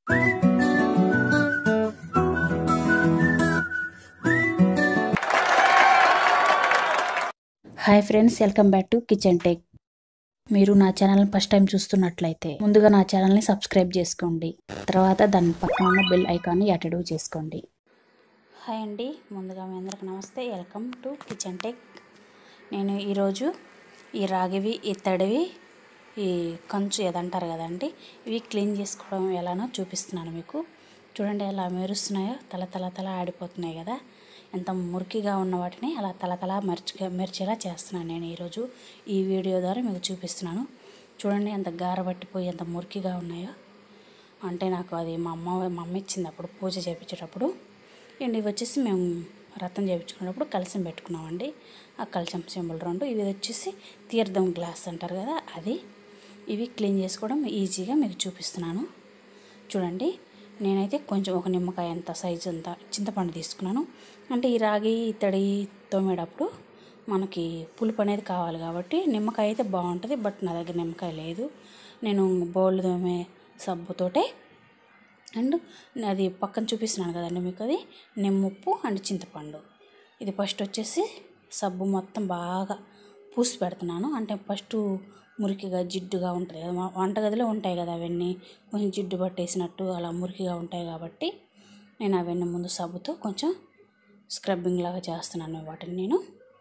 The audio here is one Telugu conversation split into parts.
hi friends welcome back to kitchen tech మీరు నా ఛానల్ని ఫస్ట్ టైం చూస్తున్నట్లయితే ముందుగా నా ఛానల్ని సబ్స్క్రైబ్ చేసుకోండి తర్వాత దాని పక్కన ఉన్న బెల్ ఐకాన్ని అటెడ్ చేసుకోండి హాయ్ అండి ముందుగా మీ అందరికి నమస్తే వెల్కమ్ టు కిచెన్ టెక్ నేను ఈరోజు ఈ రాగివి ఇత్తడివి ఈ కంచు ఏదంటారు కదండి ఇవి క్లీన్ చేసుకోవడం ఎలానో చూపిస్తున్నాను మీకు చూడండి ఎలా మెరుస్తున్నాయో తల తల తల ఆడిపోతున్నాయి కదా ఎంత మురికిగా ఉన్న వాటిని అలా తల తల మెర్చి మెరిచేలా చేస్తున్నాను నేను ఈరోజు ఈ వీడియో ద్వారా మీకు చూపిస్తున్నాను చూడండి ఎంత గారబట్టిపోయి ఎంత మురికిగా ఉన్నాయో అంటే నాకు అది మా అమ్మ మా అమ్మ ఇచ్చింది అప్పుడు పూజ చేయించేటప్పుడు అండ్ ఇవి వచ్చేసి మేము రథం చేయించుకున్నప్పుడు కలసం పెట్టుకున్నామండి ఆ కలసం సింబల్ రెండు ఇవి వచ్చేసి తీర్థం గ్లాస్ అంటారు కదా అది ఇవి క్లీన్ చేసుకోవడం ఈజీగా మీకు చూపిస్తున్నాను చూడండి నేనైతే కొంచెం ఒక నిమ్మకాయ అంత సైజు అంత చింతపండు తీసుకున్నాను అంటే ఈ రాగి ఇత్తడి తోమేటప్పుడు మనకి పులుపు అనేది కావాలి కాబట్టి నిమ్మకాయ అయితే బాగుంటుంది బట్ నా దగ్గర నిమ్మకాయ లేదు నేను బౌల్ తోమే సబ్బుతోటే అండ్ అది పక్కన చూపిస్తున్నాను కదండి మీకు అది నిమ్ముప్పు అండ్ చింతపండు ఇది ఫస్ట్ వచ్చేసి సబ్బు మొత్తం బాగా పూసి పెడుతున్నాను అంటే ఫస్ట్ మురికిగా జిడ్డుగా ఉంటుంది కదా మా వంటగదిలో ఉంటాయి కదా అవన్నీ కొంచెం జిడ్డు పట్టేసినట్టు అలా మురికిగా ఉంటాయి కాబట్టి నేను అవన్నీ ముందు సబ్బుతో కొంచెం స్క్రబ్బింగ్ లాగా చేస్తున్నాను వాటిని నేను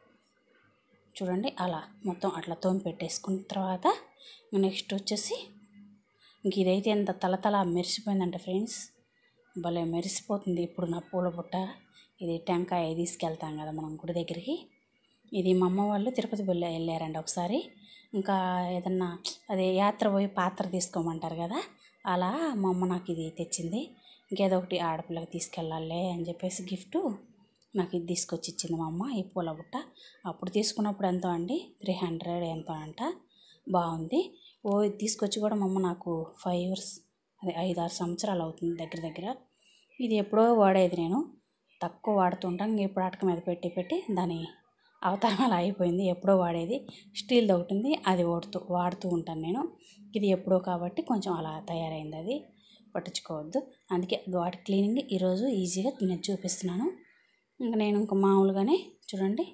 చూడండి అలా మొత్తం అట్లా తోమి పెట్టేసుకున్న తర్వాత నెక్స్ట్ వచ్చేసి ఇంక ఇదైతే ఎంత తలతల మెరిసిపోయిందంటే ఫ్రెండ్స్ భలే మెరిసిపోతుంది ఇప్పుడు నా పూల బుట్ట ఇది టెంకాయ తీసుకెళ్తాం కదా మనం గుడి దగ్గరికి ఇది మా అమ్మ వాళ్ళు తిరుపతి వెళ్ళి వెళ్ళారండి ఒకసారి ఇంకా ఏదన్నా అదే యాత్ర పోయి పాత్ర తీసుకోమంటారు కదా అలా మా అమ్మ నాకు ఇది తెచ్చింది ఇంకేదో ఒకటి ఆడపిల్లకి తీసుకెళ్ళాలి అని చెప్పేసి గిఫ్ట్ నాకు ఇది తీసుకొచ్చి ఇచ్చింది మా అమ్మ ఈ పూల బుట్ట అప్పుడు తీసుకున్నప్పుడు ఎంతో అండి త్రీ హండ్రెడ్ ఎంతో అంట బాగుంది ఓ ఇది తీసుకొచ్చి కూడా మా అమ్మ నాకు ఫైవ్ ఇయర్స్ అదే ఐదు ఆరు సంవత్సరాలు అవుతుంది దగ్గర దగ్గర ఇది ఎప్పుడో వాడేది నేను తక్కువ వాడుతుంటాం ఇంక ఇప్పుడు అటక మీద పెట్టి పెట్టి దాని అవతారం అలా అయిపోయింది ఎప్పుడో వాడేది స్టీల్ది ఒకటి ఉంది అది వాడుతూ వాడుతూ ఉంటాను నేను ఇది ఎప్పుడో కాబట్టి కొంచెం అలా తయారైంది అది పట్టించుకోవద్దు అందుకే వాటి క్లీనింగ్ ఈరోజు ఈజీగా నేను చూపిస్తున్నాను ఇంకా నేను ఇంకా మామూలుగానే చూడండి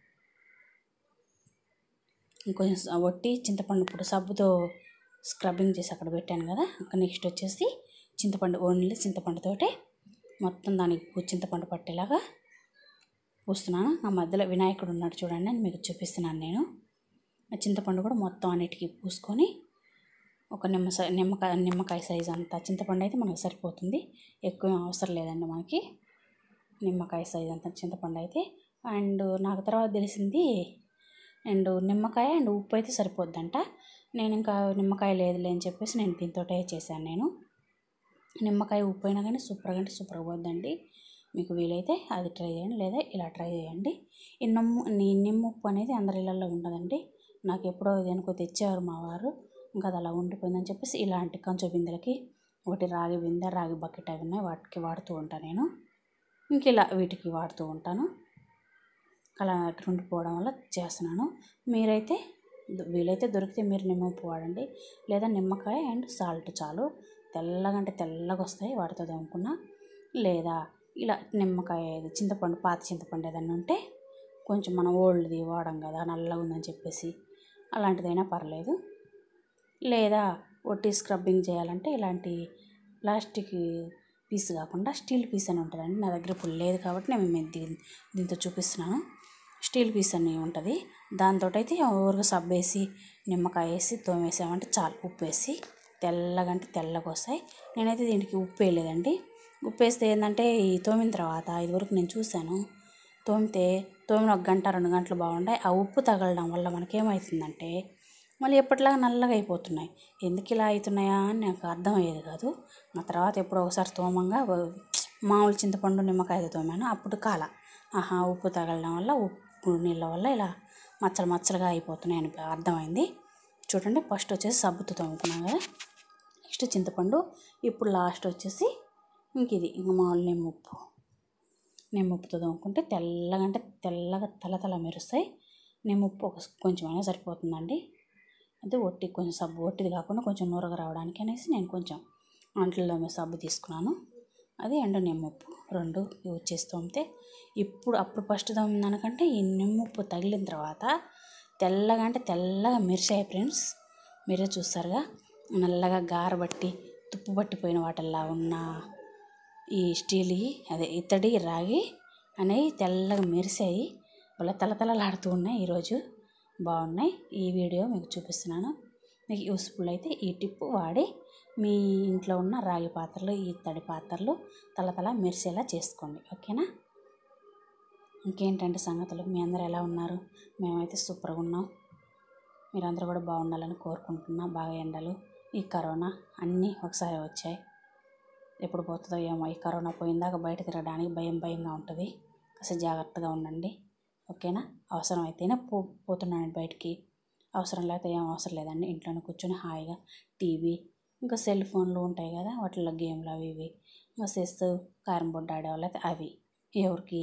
ఇంకొంచెం వట్టి చింతపండు ఇప్పుడు సబ్బుతో స్క్రబ్బింగ్ చేసి అక్కడ పెట్టాను కదా ఇంకా నెక్స్ట్ వచ్చేసి చింతపండు ఓన్లీ చింతపండుతోటే మొత్తం దానికి పూ- చింతపండు పట్టేలాగా పూస్తున్నాను ఆ మధ్యలో వినాయకుడు ఉన్నాడు చూడండి అని మీకు చూపిస్తున్నాను నేను ఆ చింతపండు కూడా మొత్తం అన్నిటికీ పూసుకొని ఒక నిమ్మ సై నిమ్మకాయ నిమ్మకాయ సైజ్ అంత చింతపండు అయితే మనకు సరిపోతుంది ఎక్కువ ఏం అవసరం లేదండి మనకి నిమ్మకాయ సైజ్ అంత చింతపండు అయితే అండ్ నాకు తర్వాత తెలిసింది అండ్ నిమ్మకాయ అండ్ ఉప్పు అయితే సరిపోద్దంట నేను ఇంకా నిమ్మకాయ లేదులే అని చెప్పేసి నేను దీంతోటే చేశాను నేను నిమ్మకాయ ఉప్పు అయినా కానీ సూపర్గా అంటే సూపర్గా పోద్దండి మీకు వీలైతే అది ట్రై చేయండి లేదా ఇలా ట్రై చేయండి ఈ నమ్ము ఈ నిమ్మ ఉప్పు అనేది అందరి ఇళ్ళల్లో ఉండదండి నాకు ఎప్పుడో దేనికో తెచ్చారు మా వారు ఇంకా అది అలా ఉండిపోయిందని చెప్పేసి ఇలాంటి కంచు బిందెలకి ఒకటి రాగి బిందె రాగి బకెట్ అవి ఉన్నాయి వాటికి వాడుతూ ఉంటాను నేను ఇంక ఇలా వీటికి వాడుతూ ఉంటాను అలా ఉండిపోవడం వల్ల చేస్తున్నాను మీరైతే ద- వీలైతే దొరికితే మీరు నిమ్మ ఉప్పు వాడండి లేదా నిమ్మకాయ అండ్ సాల్ట్ చాలు తెల్లగా అంటే తెల్లగా వస్తాయి వాటితో దమ్ముకున్నా లేదా ఇలా నిమ్మకాయ ఇది చింతపండు పాత చింతపండు ఏదన్నా ఉంటే కొంచెం మనం ఓల్డ్ది వాడం కదా నల్లగా ఉందని చెప్పేసి అలాంటిదైనా పర్లేదు లేదా ఒట్టి స్క్రబ్బింగ్ చేయాలంటే ఇలాంటి ప్లాస్టిక్ పీస్ కాకుండా స్టీల్ పీస్ అని ఉంటుందండి నా దగ్గర ఇప్పుడు లేదు కాబట్టి నేను మీకు దీ- దీంతో చూపిస్తున్నాను స్టీల్ పీస్ అని ఉంటుంది దాంతో అయితే ఊరుగా సబ్బు వేసి నిమ్మకాయ వేసి తోమేసామంటే చాలు ఉప్పు వేసి తెల్లగా అంటే తెల్లగా వస్తాయి నేనైతే దీనికి ఉప్పు వేయలేదండి ఉప్పు వేస్తే ఏంటంటే ఈ తోమిన తర్వాత ఇదివరకు నేను చూశాను తోమితే తోమిన ఒక గంట రెండు గంటలు బాగుంటాయి ఆ ఉప్పు తగలడం వల్ల మనకేమవుతుందంటే మళ్ళీ ఎప్పటిలాగా నల్లగా అయిపోతున్నాయి ఎందుకు ఇలా అవుతున్నాయా అని నాకు అర్థమయ్యేది కాదు ఆ తర్వాత ఎప్పుడో ఒకసారి తోమంగా వ- మామూలు చింతపండు నిమ్మకాయతో తోమాను అప్పుడు కాల ఆహా ఉప్పు తగలడం వల్ల ఉప్పు నీళ్ళ వల్ల ఇలా మచ్చలు మచ్చలుగా అయిపోతున్నాయి అని అర్థమైంది చూడండి ఫస్ట్ వచ్చేసి సబ్బుతో తోముకున్నాం కదా నెక్స్ట్ చింతపండు ఇప్పుడు లాస్ట్ వచ్చేసి ఇంక ఇది ఇంక మామూలు నిమ్మ ఉప్పు నిమ్మ ఉప్పుతో తోముకుంటే తెల్లగా అంటే తెల్లగా తల తల మెరుస్తాయి నిమ్మ ఉప్పు ఒక కొంచెమైనా సరిపోతుందండి అదే ఒట్టి కొంచెం సబ్బు ఒట్టిది కాకుండా కొంచెం నూరగా రావడానికి అనేసి నేను కొంచెం అంట్లలో సబ్బు తీసుకున్నాను అది ఎండు నిమ్మప్పు రెండు యూజ్ చేస్తూ ఉంటే ఇప్పుడు అప్పుడు ఫస్ట్ దానికంటే ఈ నిమ్మప్పు తగిలిన తర్వాత తెల్లగా అంటే తెల్లగా మెరిసాయి ఫ్రెండ్స్ మీరే చూస్తారుగా నల్లగా గారబట్టి తుప్పు పట్టిపోయిన వాటిల్లా ఉన్న ఈ స్టీల్ అదే ఇత్తడి రాగి అనేవి తెల్లగా మెరిసాయి వాళ్ళ తలతలలాడుతూ ఉన్నాయి ఈరోజు బాగున్నాయి ఈ వీడియో మీకు చూపిస్తున్నాను మీకు యూస్ఫుల్ అయితే ఈ టిప్ వాడి మీ ఇంట్లో ఉన్న రాగి పాత్రలు ఈ ఇత్తడి పాత్రలు తలతల మెరిసేలా చేసుకోండి ఓకేనా ఇంకేంటంటే సంగతులు మీ అందరు ఎలా ఉన్నారు మేమైతే సూపర్గా ఉన్నాం మీరందరూ కూడా బాగుండాలని కోరుకుంటున్నా బాగా ఎండలు ఈ కరోనా అన్నీ ఒకసారి వచ్చాయి ఎప్పుడు పోతుందో ఏమో ఈ కరోనా పోయిందాక బయట తిరగడానికి భయం భయంగా ఉంటుంది కాస్త జాగ్రత్తగా ఉండండి ఓకేనా అవసరం అయితేనే పో పోతున్నాను బయటికి అవసరం లేకపోతే ఏం అవసరం లేదండి ఇంట్లోనే కూర్చొని హాయిగా టీవీ ఇంకా సెల్ ఫోన్లు ఉంటాయి కదా వాటిల్లో గేమ్లు అవి ఇవి ఇంకా చెస్ క్యారమ్ బోర్డు ఆడేవాళ్ళు అయితే అవి ఎవరికి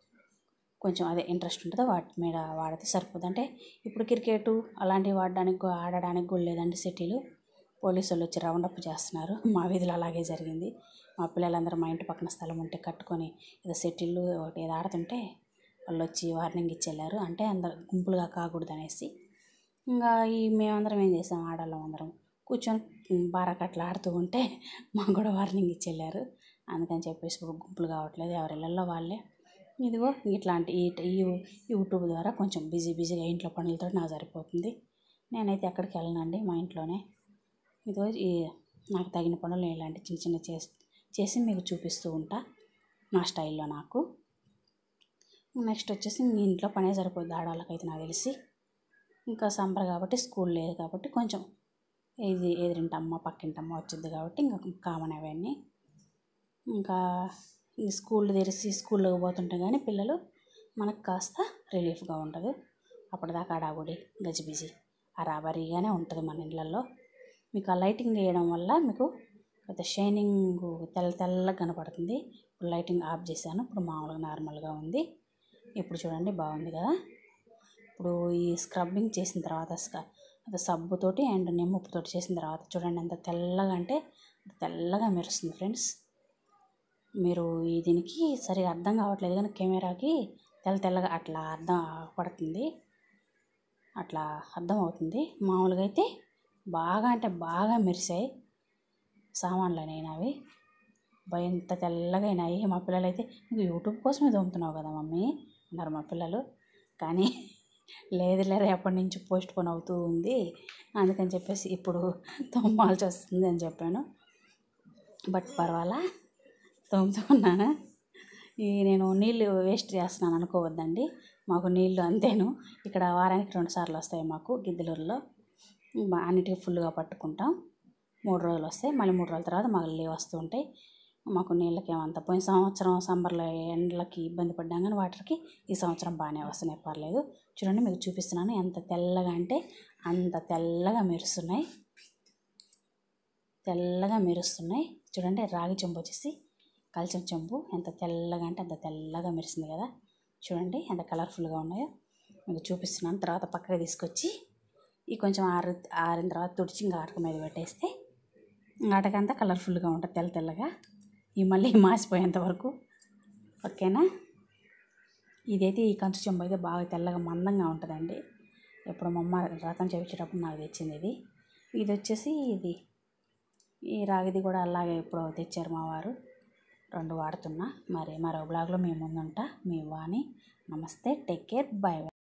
కొంచెం అదే ఇంట్రెస్ట్ ఉంటుందో వాటి మీద వాడితే సరిపోతుంది అంటే ఇప్పుడు క్రికెట్ అలాంటివి వాడడానికి కూడా- ఆడడానికి కూడా లేదండి సిటీలు పోలీసు వాళ్ళు వచ్చి రౌండ్ అప్ చేస్తున్నారు మా వీధిలో అలాగే జరిగింది మా పిల్లలందరూ మా ఇంటి పక్కన స్థలం ఉంటే కట్టుకొని ఏదో సెటిల్ ఒకటి ఏదో ఆడుతుంటే వాళ్ళు వచ్చి వార్నింగ్ ఇచ్చి వెళ్ళారు అంటే అందరు గుంపులుగా కాకూడదు అనేసి ఇంకా ఈ మేమందరం ఏం చేసాం ఆడవాళ్ళం అందరం కూర్చొని బారాకట్లు ఆడుతూ ఉంటే మాకు కూడా వార్నింగ్ ఇచ్చి వెళ్ళారు అందుకని చెప్పేసి ఇప్పుడు గుంపులు కావట్లేదు ఎవరి ఇళ్ళల్లో వాళ్ళే ఇదిగో ఇట్లాంటి ఈ ఈ యూట్యూబ్ ద్వారా కొంచెం బిజీ బిజీగా ఇంట్లో పనులతో నాకు సరిపోతుంది నేనైతే ఎక్కడికి వెళ్ళనండి మా ఇంట్లోనే ఇదిగో ఈ నాకు తగిన పనులు ఇలాంటి చిన్న చిన్న చేసి చేసి మీకు చూపిస్తూ ఉంటా నా స్టైల్లో నాకు నెక్స్ట్ వచ్చేసి మీ ఇంట్లో పనే సరిపోద్ది ఆడవాళ్ళకైతే నాకు తెలిసి ఇంకా సమ్మర్ కాబట్టి స్కూల్ లేదు కాబట్టి కొంచెం ఇది ఎదురింటమ్మ పక్కింటమ్మ వచ్చింది కాబట్టి ఇంకా కామన్ అవన్నీ ఇంకా ఈ స్కూల్ తెరిచి స్కూల్లోకి పోతుంటే కానీ పిల్లలు మనకు కాస్త రిలీఫ్గా ఉంటుంది అప్పటిదాకా అడాబుడి గజిబిజి అరాబరీగానే ఉంటుంది మన ఇళ్ళల్లో మీకు ఆ లైటింగ్ వేయడం వల్ల మీకు కొంత షైనింగ్ తెల్ల తెల్లగా కనపడుతుంది ఇప్పుడు లైటింగ్ ఆఫ్ చేశాను ఇప్పుడు మామూలుగా నార్మల్గా ఉంది ఇప్పుడు చూడండి బాగుంది కదా ఇప్పుడు ఈ స్క్రబ్బింగ్ చేసిన తర్వాత స్క- అది సబ్బుతోటి అండ్ నిమ్మప్పుతోటి చేసిన తర్వాత చూడండి ఎంత తెల్లగా అంటే అంత తెల్లగా మెరుస్తుంది ఫ్రెండ్స్ మీరు ఈ దీనికి సరిగా అర్థం కావట్లేదు కానీ కెమెరాకి తెల్ల తెల్లగా అట్లా అర్థం పడుతుంది అట్లా అర్థం అవుతుంది మామూలుగా అయితే బాగా అంటే బాగా మెరిసాయి సామాన్లు అయినా అవి భయ ఎంత తెల్లగా అయినాయి మా పిల్లలు అయితే నువ్వు యూట్యూబ్ కోసమే దొమ్ముతున్నావు కదా మమ్మీ అన్నారు మా పిల్లలు కానీ లేదు లేదు ఎప్పటి నుంచి పోస్ట్ పోన్ అవుతూ ఉంది అందుకని చెప్పేసి ఇప్పుడు తొమ్మాల్సి వస్తుంది అని చెప్పాను బట్ పర్వాలా తోముతున్నాను ఈ నేను నీళ్ళు వేస్ట్ చేస్తున్నాను అనుకోవద్దండి మాకు నీళ్ళు అంతేను ఇక్కడ వారానికి రెండు సార్లు వస్తాయి మాకు గిద్దలూరులో బా- అన్నిటికీ ఫుల్గా పట్టుకుంటాం మూడు రోజులు వస్తాయి మళ్ళీ మూడు రోజుల తర్వాత మళ్ళీ వస్తూ ఉంటాయి మాకు నీళ్ళకి ఏమంత పోయిన సంవత్సరం సమ్మర్లో ఎండలకి ఇబ్బంది పడ్డాం కానీ వాటర్కి ఈ సంవత్సరం బాగానే వస్తున్నాయి పర్లేదు చూడండి మీకు చూపిస్తున్నాను ఎంత తెల్లగా అంటే అంత తెల్లగా మెరుస్తున్నాయి తెల్లగా మెరుస్తున్నాయి చూడండి రాగి చెంబు వచ్చేసి కాల్చిన చెంబు ఎంత తెల్లగా అంటే అంత తెల్లగా మెరిసింది కదా చూడండి ఎంత కలర్ఫుల్గా ఉన్నాయో మీకు చూపిస్తున్నాను తర్వాత పక్కకి తీసుకొచ్చి ఈ కొంచెం ఆరి ఆరిన తర్వాత తుడిచి ఇంకా ఆటక మీద పెట్టేస్తే ఆటకంతా కలర్ఫుల్గా ఉంటుంది తెల్ల తెల్లగా ఈ మళ్ళీ మాసిపోయేంత వరకు ఓకేనా ఇదైతే ఈ కంచు చెంబు అయితే బాగా తెల్లగా మందంగా ఉంటుందండి ఎప్పుడు మా అమ్మ రథం చేపించేటప్పుడు నాకు తెచ్చింది ఇది ఇది వచ్చేసి ఇది ఈ రాగిది కూడా అలాగే ఎప్పుడో తెచ్చారు మా వారు రెండు వాడుతున్నా మరి మరో బ్లాగ్లో మీ ముందుంటా మీ వాణి నమస్తే టేక్ కేర్ బాయ్